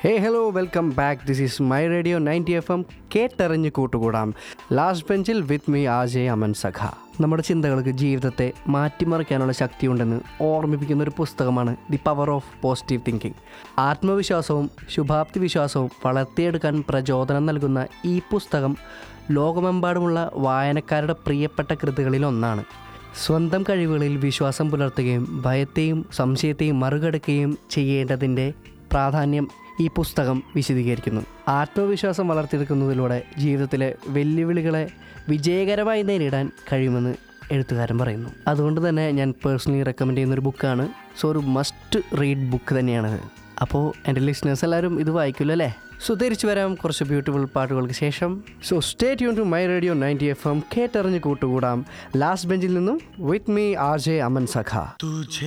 hey hello welcome back this is my radio ninety F M കേട്ടറിഞ്ഞ് കൂട്ടുകൂടാം last ബെഞ്ചിൽ with me ആജെ Aman സഖ നമ്മുടെ ചിന്തകൾക്ക് ജീവിതത്തെ മാറ്റിമറിക്കാനുള്ള ശക്തിയുണ്ടെന്ന് ഓർമ്മിപ്പിക്കുന്ന ഒരു പുസ്തകമാണ് the power of positive thinking ആത്മവിശ്വാസവും ശുഭാപ്തി വിശ്വാസവും വളർത്തിയെടുക്കാൻ പ്രചോദനം നൽകുന്ന ഈ പുസ്തകം ലോകമെമ്പാടുമുള്ള വായനക്കാരുടെ പ്രിയപ്പെട്ട കൃതികളിൽ ഒന്നാണ് സ്വന്തം കഴിവുകളിൽ വിശ്വാസം പുലർത്തുകയും ഭയത്തെയും സംശയത്തെയും മറികടക്കുകയും ചെയ്യേണ്ടതിൻ്റെ പ്രാധാന്യം ഈ പുസ്തകം വിശദീകരിക്കുന്നു ആത്മവിശ്വാസം വളർത്തിയെടുക്കുന്നതിലൂടെ ജീവിതത്തിലെ വെല്ലുവിളികളെ വിജയകരമായി നേരിടാൻ കഴിയുമെന്ന് എഴുത്തുകാരൻ പറയുന്നു അതുകൊണ്ട് തന്നെ ഞാൻ പേഴ്സണലി റെക്കമെൻഡ് ചെയ്യുന്ന ഒരു ബുക്കാണ് സോ ഒരു മസ്റ്റ് റീഡ് ബുക്ക് തന്നെയാണത് അപ്പോൾ എൻ്റെ ലിസ്ണേഴ്സ് എല്ലാവരും ഇത് വായിക്കുമല്ലോ അല്ലേ സോ തിരിച്ചു വരാം കുറച്ച് ബ്യൂട്ടിഫുൾ പാട്ടുകൾക്ക് ശേഷം so stay tune to my radio ninety F M കേട്ടറിഞ്ഞ് കൂട്ടുകൂടാം ലാസ്റ്റ് ബെഞ്ചിൽ നിന്നും with me R J Aman സഖ